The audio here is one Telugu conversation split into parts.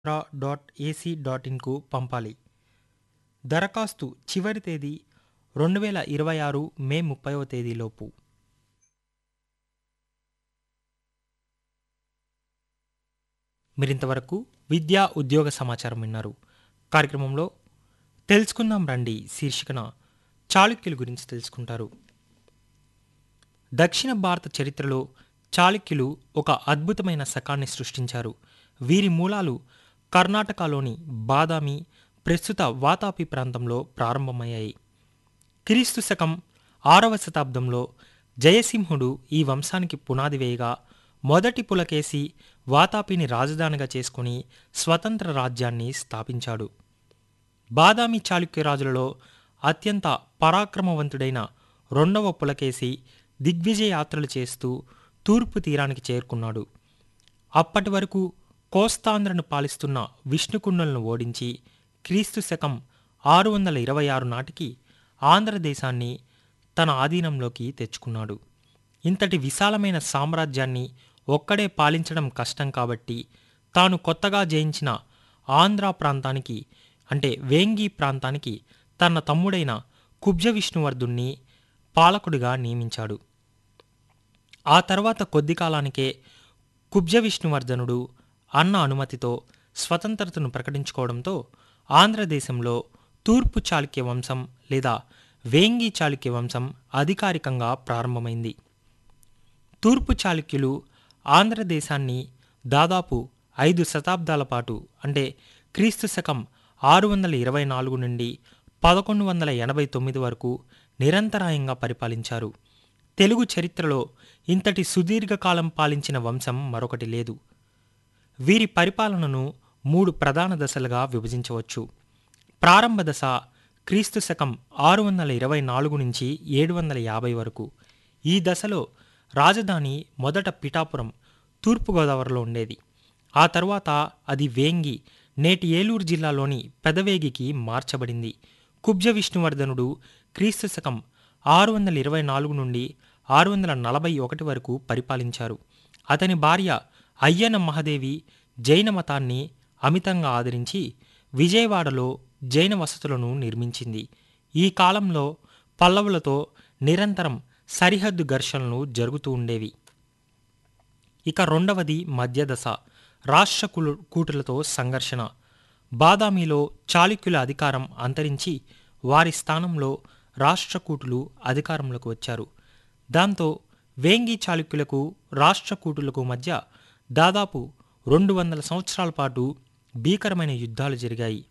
రా డాట్ ఏసీ డాట్ ఇన్కు పంపాలి దరఖాస్తు చివరి తేదీ రెండు వేల ఇరవై ఆరు మే ముప్పైవ తేదీలోపు మీరింతవరకు విద్యా ఉద్యోగ సమాచారం విన్నారు కార్యక్రమంలో తెలుసుకుందాం రండి శీర్షికన చాళుక్యుల గురించి తెలుసుకుంటారు దక్షిణ భారత చరిత్రలో చాళుక్యులు ఒక అద్భుతమైన శకాన్ని సృష్టించారు వీరి మూలాలు కర్ణాటకలోని బాదామి ప్రస్తుత వాతాపి ప్రాంతంలో ప్రారంభమయ్యాయి క్రీస్తు శకం ఆరవ శతాబ్దంలో జయసింహుడు ఈ వంశానికి పునాది వేయగా మొదటి పులకేసి వాతాపిని రాజధానిగా చేసుకుని స్వతంత్ర రాజ్యాన్ని స్థాపించాడు బాదామి చాళుక్య రాజులలో అత్యంత పరాక్రమవంతుడైన రెండవ పులకేసి దిగ్విజయ యాత్రలు చేస్తూ తూర్పు తీరానికి చేరుకున్నాడు అప్పటి వరకు కోస్తాంధ్రను పాలిస్తున్న విష్ణుకుండలను ఓడించి క్రీస్తు శకం ఆరు వందల ఇరవై ఆరు నాటికి ఆంధ్రదేశాన్ని తన ఆధీనంలోకి తెచ్చుకున్నాడు ఇంతటి విశాలమైన సామ్రాజ్యాన్ని ఒక్కడే పాలించడం కష్టం కాబట్టి తాను కొత్తగా జయించిన ఆంధ్ర ప్రాంతానికి అంటే వేంగి ప్రాంతానికి తన తమ్ముడైన కుబ్జ విష్ణువర్ధుణ్ణి పాలకుడిగా నియమించాడు ఆ తర్వాత కొద్ది కాలానికే కుబ్జ విష్ణువర్ధనుడు అన్న అనుమతితో స్వతంత్రతను ప్రకటించుకోవడంతో ఆంధ్రదేశంలో తూర్పు చాళుక్య వంశం లేదా వేంగి చాళుక్య వంశం అధికారికంగా ప్రారంభమైంది తూర్పు చాళుక్యులు ఆంధ్రదేశాన్ని దాదాపు ఐదు శతాబ్దాల పాటు అంటే క్రీస్తు శకం ఆరు వందల ఇరవై నాలుగు నుండి పదకొండు వందల ఎనభై తొమ్మిది వరకు నిరంతరాయంగా పరిపాలించారు తెలుగు చరిత్రలో ఇంతటి సుదీర్ఘకాలం పాలించిన వంశం మరొకటి లేదు వీరి పరిపాలనను మూడు ప్రధాన దశలుగా విభజించవచ్చు ప్రారంభ దశ క్రీస్తు శకం ఆరు వందల ఇరవై నాలుగు నుంచి ఏడు వందల యాభై వరకు ఈ దశలో రాజధాని మొదట పిఠాపురం తూర్పుగోదావరిలో ఉండేది ఆ తర్వాత అది వేంగి నేటి ఏలూరు జిల్లాలోని పెదవేగికి మార్చబడింది కుబ్జ విష్ణువర్ధనుడు క్రీస్తు శకం ఆరు వందల ఇరవై నాలుగు నుండి ఆరు వందల నలభై ఒకటి వరకు పరిపాలించారు అతని భార్య అయ్యన మహాదేవి జైన మతాన్ని అమితంగా ఆదరించి విజయవాడలో జైన వసతులను నిర్మించింది ఈ కాలంలో పల్లవులతో నిరంతరం సరిహద్దు ఘర్షణలు జరుగుతూ ఉండేవి ఇక రెండవది మధ్యదశ రాష్ట్ర కులు కూటులతో సంఘర్షణ బాదామిలో చాళుక్యుల అధికారం అంతరించి వారి స్థానంలో రాష్ట్రకూటులు అధికారంలోకి వచ్చారు దాంతో వేంగి చాళుక్యులకు రాష్ట్రకూటులకు మధ్య దాదాపు రెండు వందల సంవత్సరాల పాటు భీకరమైన యుద్ధాలు జరిగాయి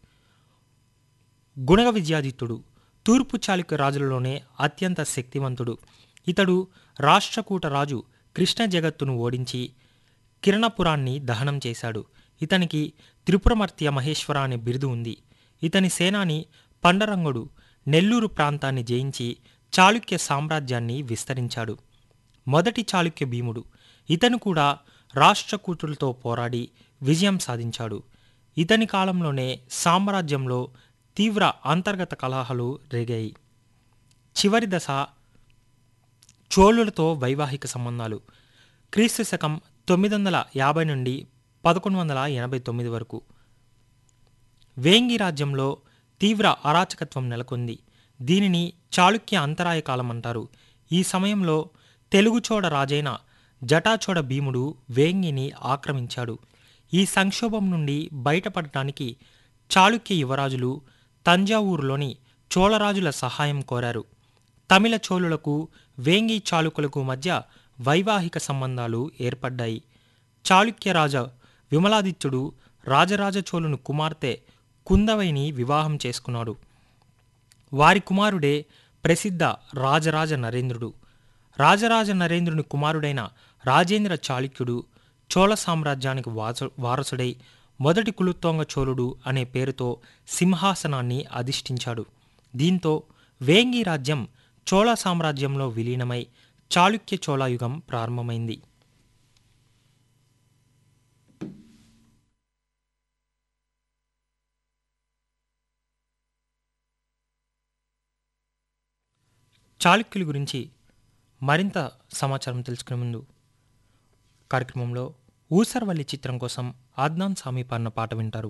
గుణగ విజయాదిత్యుడు తూర్పు చాళుక్య రాజులలోనే అత్యంత శక్తివంతుడు ఇతడు రాష్ట్రకూట రాజు కృష్ణ జగత్తును ఓడించి కిరణపురాన్ని దహనం చేశాడు ఇతనికి త్రిపురమర్త్య మహేశ్వర అనే బిరుదు ఉంది ఇతని సేనాని పండరంగుడు నెల్లూరు ప్రాంతాన్ని జయించి చాళుక్య సామ్రాజ్యాన్ని విస్తరించాడు మొదటి చాళుక్య భీముడు ఇతను కూడా రాష్ట్రకూటులతో పోరాడి విజయం సాధించాడు ఇతని కాలంలోనే సామ్రాజ్యంలో తీవ్ర అంతర్గత కలహాలు రేగాయి చివరి దశ చోళులతో వైవాహిక సంబంధాలు క్రీస్తు శకం తొమ్మిది వందల యాభై నుండి పదకొండు వందల ఎనభై తొమ్మిది వరకు వేంగి రాజ్యంలో తీవ్ర అరాచకత్వం నెలకొంది దీనిని చాళుక్య అంతరాయ కాలం అంటారు ఈ సమయంలో తెలుగుచోడ రాజైన జటాచోడ భీముడు వేంగిని ఆక్రమించాడు ఈ సంక్షోభం నుండి బయటపడటానికి చాళుక్య యువరాజులు తంజావూరులోని చోళరాజుల సహాయం కోరారు తమిళ చోళులకు వేంగి చాళుకులకు మధ్య వైవాహిక సంబంధాలు ఏర్పడ్డాయి చాళుక్య రాజ విమలాదిత్యుడు రాజరాజ చోళుని కుమార్తె కుందవైని వివాహం చేసుకున్నాడు వారి కుమారుడే ప్రసిద్ధ రాజరాజ నరేంద్రుడు రాజరాజ నరేంద్రుని కుమారుడైన రాజేంద్ర చాళుక్యుడు చోళ సామ్రాజ్యానికి వాస వారసుడై మొదటి కులుత్తోంగ చోళుడు అనే పేరుతో సింహాసనాన్ని అధిష్ఠించాడు దీంతో వేంగి రాజ్యం చోళ సామ్రాజ్యంలో విలీనమై చాళుక్య చోళాయుగం ప్రారంభమైంది చాళుక్యుల గురించి మరింత సమాచారం తెలుసుకునే ముందు కార్యక్రమంలో ఊసర్వల్లి చిత్రం కోసం ఆద్నాన్ సామి పాడిన పాట వింటారు